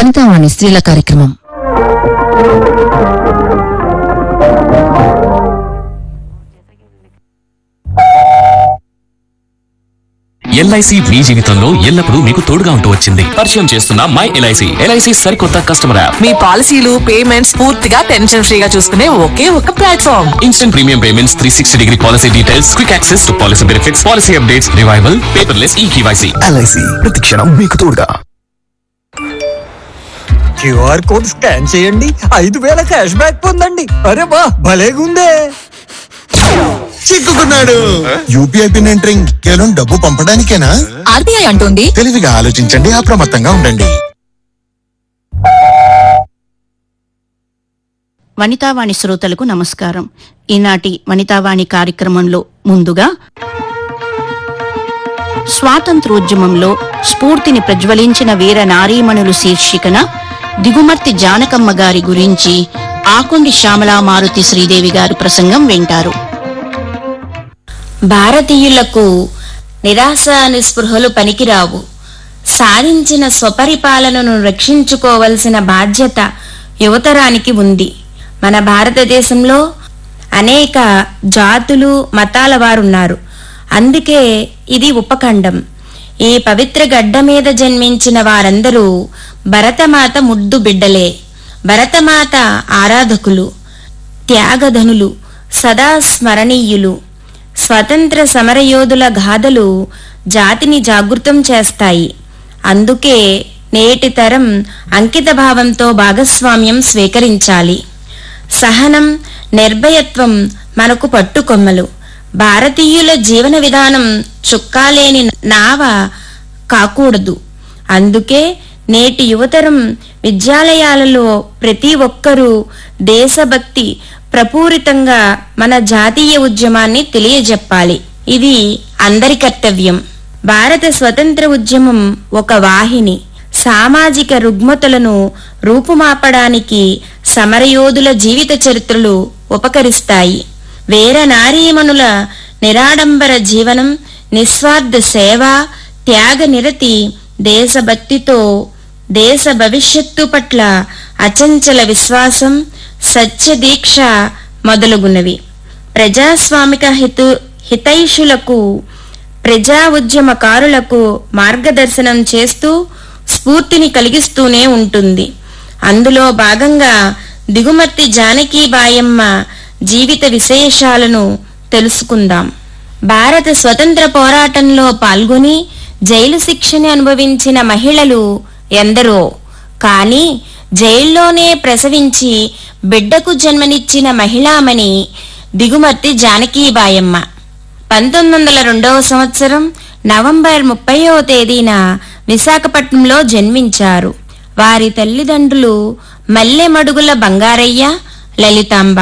వనితావాణి స్త్రీల కార్యక్రమం ఎల్ఐసి మీ జీవితంలో ఎల్లప్పుడూ మీకు తోడుగా ఉంటూ వచ్చింది పరిచయం చేస్తున్న మై ఎల్ఐసి ఎల్ఐసి సరికొత్త కస్టమర్ యాప్ మీ పాలసీలు పేమెంట్స్ పూర్తిగా టెన్షన్ ఫ్రీగా చూసుకునే ఒకే ఒక platform instant premium payments three sixty degree policy details quick access to policy benefits policy updates revival paperless e KYC LIC ప్రతిక్షణం మీకు తోడుగా క్యూఆర్ కోడ్ స్కాన్ చేయండి ఐదు వేల క్యాష్ బ్యాక్ పొందండి అరే బా భలేగుందే చిక్కుకున్నాడు యూపీఐ పిన్ ఎంటరింగ్ కేవలం డబ్బు పంపడానికేనా ఆర్బీఐ అంటోంది తెలివిగా ఆలోచించండి అప్రమత్తంగా ఉండండి వనితావాణి శ్రోతలకు నమస్కారం ఈనాటి వనితావాణి కార్యక్రమంలో ముందుగా స్వాతంత్రోద్యమంలో స్ఫూర్తిని ప్రజ్వలించిన వీర నారీమణులు శీర్షికన దిగుమర్తి జానకమ్మ గారి గురించి ఆకొండి శ్యామలా మారుతి శ్రీదేవి గారి ప్రసంగం వింటారు భారతీయులకు నిరాశ నిస్పృహలు పనికిరావు సాధించిన స్వపరిపాలనను రక్షించుకోవలసిన బాధ్యత యువతరానికి ఉంది మన భారతదేశంలో అనేక జాతులు మతాల వారున్నారు అందుకే ఇది ఉపఖండం ఈ పవిత్ర గడ్డ మీద జన్మించిన వారందరూ భరతమాత ముద్దు బిడ్డలే భరతమాత ఆరాధకులు త్యాగధనులు సదా స్మరణీయులు స్వతంత్ర సమరయోధుల గాథలు జాతిని జాగృతం చేస్తాయి అందుకే నేటి తరం అంకిత భావంతో భాగస్వామ్యం స్వీకరించాలి సహనం నిర్భయత్వం మనకు పట్టుకొమ్మలు భారతీయుల జీవన విధానం చుక్కాలేని నావ కాకూడదు అందుకే నేటి యువతరం విద్యాలయాలలో ప్రతి ఒక్కరూ దేశభక్తి ప్రపూరితంగా మన జాతీయ ఉద్యమాన్ని తెలియజెప్పాలి ఇది అందరి కర్తవ్యం భారత స్వతంత్ర ఉద్యమం ఒక వాహిని సామాజిక రుగ్మతలను రూపుమాపడానికి సమరయోధుల జీవిత చరిత్రలు ఉపకరిస్తాయి వీర నారీమణుల నిరాడంబర జీవనం నిస్వార్థ సేవ త్యాగ నిరతి దేశభక్తితో దేశ భవిష్యత్తు పట్ల అచంచల విశ్వాసం సత్య దీక్ష మొదలగునవి ప్రజాస్వామిక హితు హితైషులకు ప్రజా ఉద్యమకారులకు మార్గదర్శనం చేస్తూ స్ఫూర్తిని కలిగిస్తూనే ఉంటుంది అందులో భాగంగా దిగుమర్తి జానకి బాయమ్మ జీవిత విశేషాలను తెలుసుకుందాం భారత స్వతంత్ర పోరాటంలో పాల్గొని జైలు శిక్షని అనుభవించిన మహిళలు ఎందరో కానీ జైల్లోనే ప్రసవించి బిడ్డకు జన్మనిచ్చిన మహిళామణి దిగుమర్తి జానకీబాయమ్మ పంతొమ్మిది వందల రెండవ సంవత్సరం నవంబర్ ముప్పైవ తేదీన విశాఖపట్నంలో జన్మించారు వారి తల్లిదండ్రులు మల్లెమడుగుల బంగారయ్య లలితాంబ